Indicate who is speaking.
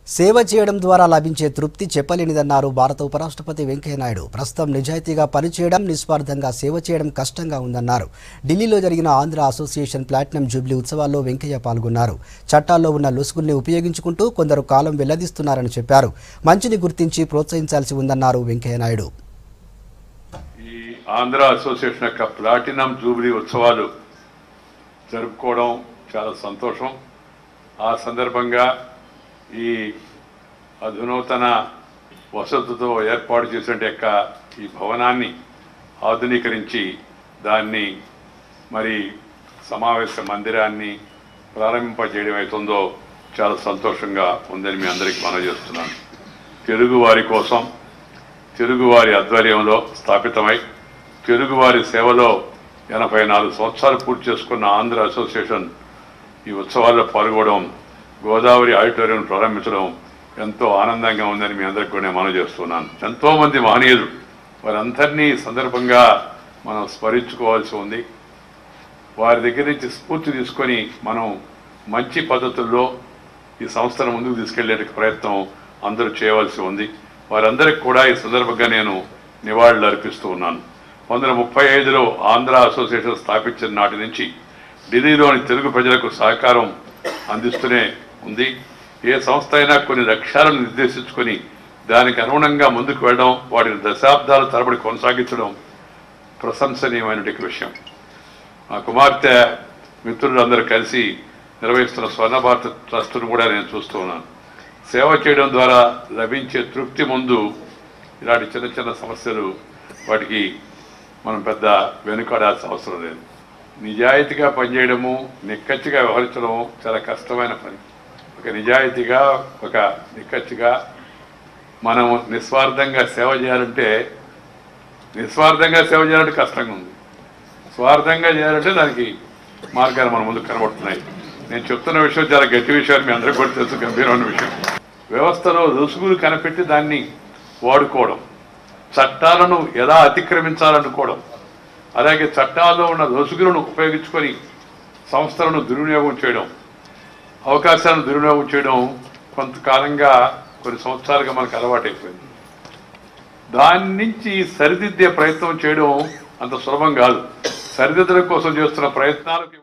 Speaker 1: సేవ చేయడం ద్వారా లభించే తృప్తి చెప్పలేనిదన్నారు భారత ఉపరాష్ట్రపతి వెంకయ్యనాయుడు ప్రస్తుతం నిజాయితీగా పనిచేయడం నిస్వార్థంగా సేవ చేయడం కష్టంగా ఉందన్నారు ఢిల్లీలో జరిగిన ఆంధ్ర అసోసియేషన్ ప్లాటినం జూబ్లీ ఉత్సవాల్లో వెంకయ్య పాల్గొన్నారు చట్టాల్లో ఉన్న లొసుగుల్ని ఉపయోగించుకుంటూ కొందరు కాలం వెల్లదీస్తున్నారని చెప్పారు మంచిని గుర్తించి ప్రోత్సహించాల్సి ఉందన్నారు వెంకయ్యనాయుడు
Speaker 2: ఈ ఆంధ్ర అసోసియేషన్ యొక్క ప్లాటినం జూబిలీ ఉత్సవాలు జరుపుకోవడం చాలా సంతోషం ఆ సందర్భంగా ఈ అధునూతన వసతుతో ఏర్పాటు చేసిన యొక్క ఈ భవనాన్ని ఆధునీకరించి దాన్ని మరి సమావేశ మందిరాన్ని ప్రారంభింపజేయడం అవుతుందో చాలా సంతోషంగా ఉందని మీ అందరికీ మనవి చేస్తున్నాను తెలుగువారి కోసం తెలుగువారి ఆధ్వర్యంలో స్థాపితమై తెలుగువారి సేవలో ఎనభై నాలుగు సంవత్సరాలు పూర్తి చేసుకున్న ఆంధ్ర అసోసియేషన్ ఈ ఉత్సవాల్లో పాల్గొనడం గోదావరి ఆడిటోరియం ప్రారంభించడం ఎంతో ఆనందంగా ఉందని మీ అందరికీ కూడా నేను మనవి చేస్తున్నాను ఎంతో మంది మహనీయులు వారందరినీ ఈ సందర్భంగా మనం స్మరించుకోవాల్సి ఉంది వారి దగ్గర నుంచి స్ఫూర్తి తీసుకొని మనం మంచి పద్ధతుల్లో ఈ సంస్థను ముందుకు తీసుకెళ్లే ప్రయత్నం అందరూ చేయవలసి ఉంది వారందరికీ కూడా ఈ సందర్భంగా నేను నివాళులు అర్పిస్తూ ఉన్నాను వందల ముప్పై ఐదులో ఆంధ్ర అసోసియేషన్ స్థాపించిన నాటి నుంచి ఢిల్లీలోని తెలుగు ప్రజలకు సహకారం అందిస్తూనే ఉంది ఏ సంస్థ అయినా కొన్ని లక్ష్యాలను నిర్దేశించుకొని దానికి అనుగుణంగా ముందుకు వెళ్ళడం వాటిని దశాబ్దాల తరబడి కొనసాగించడం ప్రశంసనీయమైనటువంటి విషయం మా కుమార్తె మిత్రులందరూ కలిసి నిర్వహిస్తున్న స్వర్ణ భారత ట్రస్టును కూడా నేను చూస్తూ ఉన్నాను సేవ చేయడం ద్వారా లభించే తృప్తి ముందు ఇలాంటి చిన్న చిన్న సమస్యలు వాటికి మనం పెద్ద వెనుకాడాల్సిన అవసరం లేదు నిజాయితీగా పనిచేయడము నిక్కచ్చిగా వ్యవహరించడము చాలా కష్టమైన పని ఒక నిజాయితీగా ఒక నిక్కచ్చిగా మనం నిస్వార్థంగా సేవ చేయాలంటే నిస్వార్థంగా సేవ చేయాలంటే కష్టంగా ఉంది స్వార్థంగా చేయాలంటే దానికి మార్గాలు మన ముందు కనబడుతున్నాయి నేను చెప్తున్న విషయం చాలా గట్టి విషయాలు మీ అందరికీ కూడా తెలుసు గంభీరమైన విషయం వ్యవస్థలో రుసుగులు కనిపెట్టి దాన్ని వాడుకోవడం చట్టాలను ఎలా అతిక్రమించాలనుకోవడం అలాగే చట్టాల్లో ఉన్న లొసుగులను ఉపయోగించుకొని సంస్థలను దుర్వినియోగం చేయడం అవకాశాలను దుర్వినియోగం చేయడం కొంతకాలంగా కొన్ని సంవత్సరాలుగా మనకు అలవాటైపోయింది దాని నుంచి సరిదిద్దే ప్రయత్నం చేయడం అంత సులభం కాదు సరిదిద్దడం కోసం చేస్తున్న ప్రయత్నాలకు